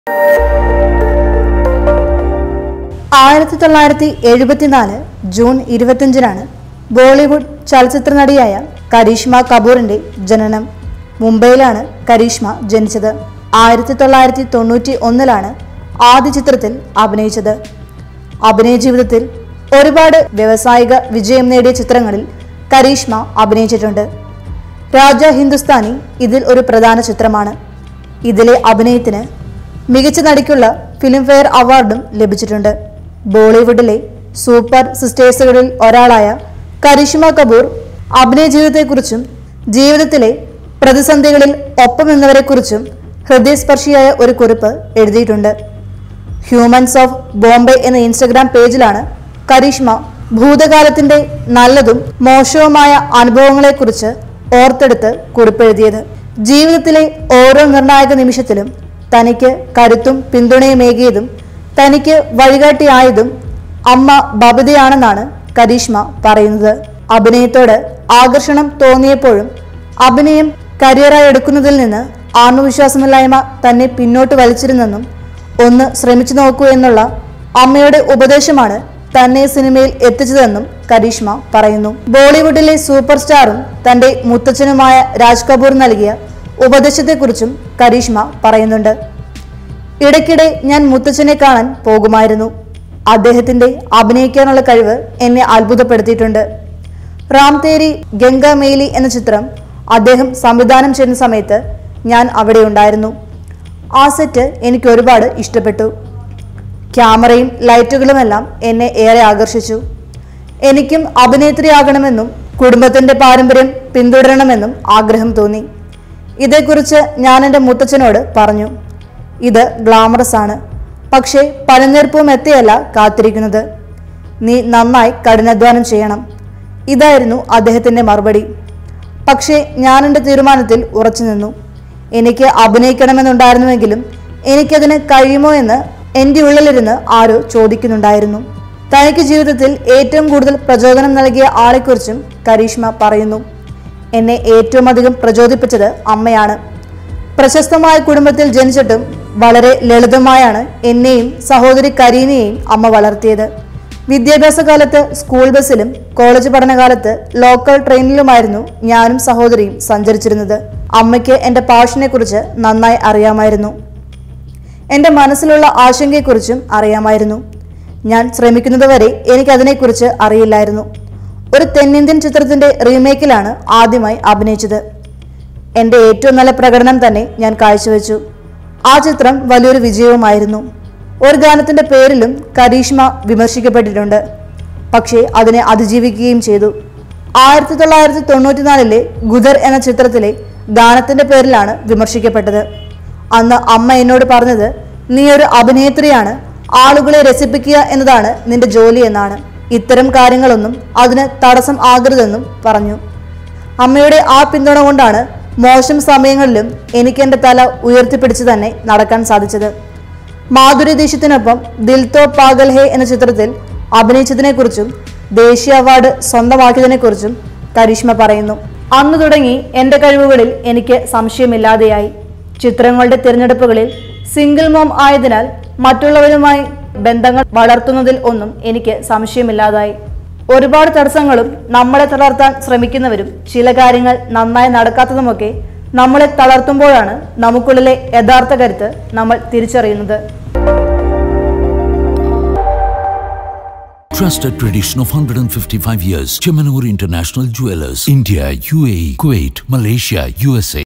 ആയിരത്തി തൊള്ളായിരത്തി എഴുപത്തിനാല് ജൂൺ ഇരുപത്തിയഞ്ചിനാണ് ബോളിവുഡ് ചലച്ചിത്ര നടിയായ കരീഷ്മ കപൂറിന്റെ ജനനം മുംബൈയിലാണ് കരീഷ്മ ജനിച്ചത് ആയിരത്തി തൊള്ളായിരത്തി തൊണ്ണൂറ്റി ഒന്നിലാണ് ആദ്യ ചിത്രത്തിൽ അഭിനയിച്ചത് അഭിനയ ജീവിതത്തിൽ ഒരുപാട് വ്യാവസായിക വിജയം നേടിയ ചിത്രങ്ങളിൽ കരീഷ്മ അഭിനയിച്ചിട്ടുണ്ട് രാജ ഹിന്ദുസ്ഥാനി ഇതിൽ ഒരു പ്രധാന ചിത്രമാണ് ഇതിലെ അഭിനയത്തിന് മികച്ച നടിക്കുള്ള ഫിലിംഫെയർ അവാർഡും ലഭിച്ചിട്ടുണ്ട് ബോളിവുഡിലെ സൂപ്പർ സിസ്റ്റേഴ്സുകളിൽ ഒരാളായ കരിഷ്മ കപൂർ അഭിനയ ജീവിതത്തെക്കുറിച്ചും ജീവിതത്തിലെ പ്രതിസന്ധികളിൽ ഒപ്പം നിന്നവരെക്കുറിച്ചും ഹൃദയസ്പർശിയായ ഒരു കുറിപ്പ് എഴുതിയിട്ടുണ്ട് ഹ്യൂമൻസ് ഓഫ് ബോംബെ എന്ന ഇൻസ്റ്റഗ്രാം പേജിലാണ് കരീഷ്മ ഭൂതകാലത്തിന്റെ നല്ലതും മോശവുമായ അനുഭവങ്ങളെക്കുറിച്ച് ഓർത്തെടുത്ത് കുറിപ്പെഴുതിയത് ജീവിതത്തിലെ ഓരോ നിർണായക നിമിഷത്തിലും തനിക്ക് കരുത്തും പിന്തുണയുമേകിയതും തനിക്ക് വഴികാട്ടിയായതും അമ്മ ബബിതയാണെന്നാണ് കരീഷ്മ പറയുന്നത് അഭിനയത്തോട് ആകർഷണം തോന്നിയപ്പോഴും അഭിനയം കരിയറായി എടുക്കുന്നതിൽ നിന്ന് ആത്മവിശ്വാസമില്ലായ്മ തന്നെ പിന്നോട്ട് വലിച്ചിരുന്നെന്നും ഒന്ന് ശ്രമിച്ചു നോക്കൂ എന്നുള്ള അമ്മയുടെ ഉപദേശമാണ് തന്നെ സിനിമയിൽ എത്തിച്ചതെന്നും കരീഷ്മ പറയുന്നു ബോളിവുഡിലെ സൂപ്പർ സ്റ്റാറും തന്റെ മുത്തച്ഛനുമായ രാജ് കപൂർ നൽകിയ ഉപദേശത്തെക്കുറിച്ചും കരീഷ്മ പറയുന്നുണ്ട് ഇടയ്ക്കിടെ ഞാൻ മുത്തച്ഛനെ കാണാൻ പോകുമായിരുന്നു അദ്ദേഹത്തിന്റെ അഭിനയിക്കാനുള്ള കഴിവ് എന്നെ അത്ഭുതപ്പെടുത്തിയിട്ടുണ്ട് റാം തേരി ഗംഗ മേലി എന്ന ചിത്രം അദ്ദേഹം സംവിധാനം ചെയ്യുന്ന സമയത്ത് ഞാൻ അവിടെ ഉണ്ടായിരുന്നു ആ സെറ്റ് എനിക്ക് ഒരുപാട് ഇഷ്ടപ്പെട്ടു ക്യാമറയും ലൈറ്റുകളുമെല്ലാം എന്നെ ഏറെ ആകർഷിച്ചു എനിക്കും അഭിനേത്രിയാകണമെന്നും കുടുംബത്തിന്റെ പാരമ്പര്യം പിന്തുടരണമെന്നും ആഗ്രഹം തോന്നി ഇതേക്കുറിച്ച് ഞാൻ എൻ്റെ മുത്തച്ഛനോട് പറഞ്ഞു ഇത് ഗ്ലാമറസ് ആണ് പക്ഷേ പലനീർപ്പവും എത്തിയല്ല കാത്തിരിക്കുന്നത് നീ നന്നായി കഠിനാധ്വാനം ചെയ്യണം ഇതായിരുന്നു അദ്ദേഹത്തിന്റെ മറുപടി പക്ഷേ ഞാൻ എൻ്റെ തീരുമാനത്തിൽ ഉറച്ചു നിന്നു എനിക്ക് അഭിനയിക്കണമെന്നുണ്ടായിരുന്നുവെങ്കിലും എനിക്കതിന് കഴിയുമോ എന്ന് എൻ്റെ ഉള്ളിലിരുന്ന് ആരോ ചോദിക്കുന്നുണ്ടായിരുന്നു തനിക്ക് ജീവിതത്തിൽ ഏറ്റവും കൂടുതൽ പ്രചോദനം നൽകിയ ആളെക്കുറിച്ചും കരീഷ്മ പറയുന്നു എന്നെ ഏറ്റവും അധികം പ്രചോദിപ്പിച്ചത് അമ്മയാണ് പ്രശസ്തമായ കുടുംബത്തിൽ ജനിച്ചിട്ടും വളരെ ലളിതമായാണ് എന്നെയും സഹോദരി കരീനയെയും അമ്മ വളർത്തിയത് വിദ്യാഭ്യാസ കാലത്ത് സ്കൂൾ ബസ്സിലും കോളേജ് പഠനകാലത്ത് ലോക്കൽ ട്രെയിനിലുമായിരുന്നു ഞാനും സഹോദരിയും സഞ്ചരിച്ചിരുന്നത് അമ്മയ്ക്ക് എൻ്റെ പാഷനെ കുറിച്ച് നന്നായി അറിയാമായിരുന്നു എൻ്റെ മനസ്സിലുള്ള ആശങ്കയെക്കുറിച്ചും അറിയാമായിരുന്നു ഞാൻ ശ്രമിക്കുന്നതുവരെ എനിക്കതിനെക്കുറിച്ച് അറിയില്ലായിരുന്നു ഒരു തെന്നിന്ത്യൻ ചിത്രത്തിന്റെ റീമേക്കിലാണ് ആദ്യമായി അഭിനയിച്ചത് എൻ്റെ ഏറ്റവും നല്ല പ്രകടനം തന്നെ ഞാൻ കാഴ്ചവെച്ചു ആ ചിത്രം വലിയൊരു വിജയവുമായിരുന്നു ഒരു ഗാനത്തിന്റെ പേരിലും കരീഷ്മ വിമർശിക്കപ്പെട്ടിട്ടുണ്ട് പക്ഷേ അതിനെ അതിജീവിക്കുകയും ചെയ്തു ആയിരത്തി തൊള്ളായിരത്തി തൊണ്ണൂറ്റിനാലിലെ ഗുദർ എന്ന ചിത്രത്തിലെ ഗാനത്തിന്റെ പേരിലാണ് വിമർശിക്കപ്പെട്ടത് അന്ന് അമ്മ എന്നോട് പറഞ്ഞത് നീ ഒരു അഭിനേത്രിയാണ് ആളുകളെ രസിപ്പിക്കുക എന്നതാണ് നിന്റെ ജോലി എന്നാണ് ഇത്തരം കാര്യങ്ങളൊന്നും അതിന് തടസ്സം ആകരുതെന്നും പറഞ്ഞു അമ്മയുടെ ആ പിന്തുണ കൊണ്ടാണ് മോശം സമയങ്ങളിലും എനിക്ക് എൻ്റെ തല ഉയർത്തിപ്പിടിച്ച് തന്നെ നടക്കാൻ സാധിച്ചത് മാധുരി ദീക്ഷിത്തിനൊപ്പം ദിൽ തോ പാഗൽ ഹേ എന്ന ചിത്രത്തിൽ അഭിനയിച്ചതിനെക്കുറിച്ചും ദേശീയ അവാർഡ് സ്വന്തമാക്കിയതിനെക്കുറിച്ചും കരീഷ്മ പറയുന്നു അന്നു തുടങ്ങി എൻ്റെ കഴിവുകളിൽ എനിക്ക് സംശയമില്ലാതെയായി ചിത്രങ്ങളുടെ തിരഞ്ഞെടുപ്പുകളിൽ സിംഗിൾ മോം ആയതിനാൽ മറ്റുള്ളവരുമായി ബന്ധങ്ങൾ വളർത്തുന്നതിൽ ഒന്നും എനിക്ക് സംശയമില്ലാതായി ഒരുപാട് തടസ്സങ്ങളും നമ്മളെ തളർത്താൻ ശ്രമിക്കുന്നവരും ചില കാര്യങ്ങൾ നന്നായി നടക്കാത്തതുമൊക്കെ നമ്മളെ തളർത്തുമ്പോഴാണ് നമുക്കുള്ളിലെ യഥാർത്ഥ കരുത്ത് നമ്മൾ തിരിച്ചറിയുന്നത് Trusted tradition of 155 years. Chemanur International Jewelers. India, UAE, Kuwait, Malaysia, USA.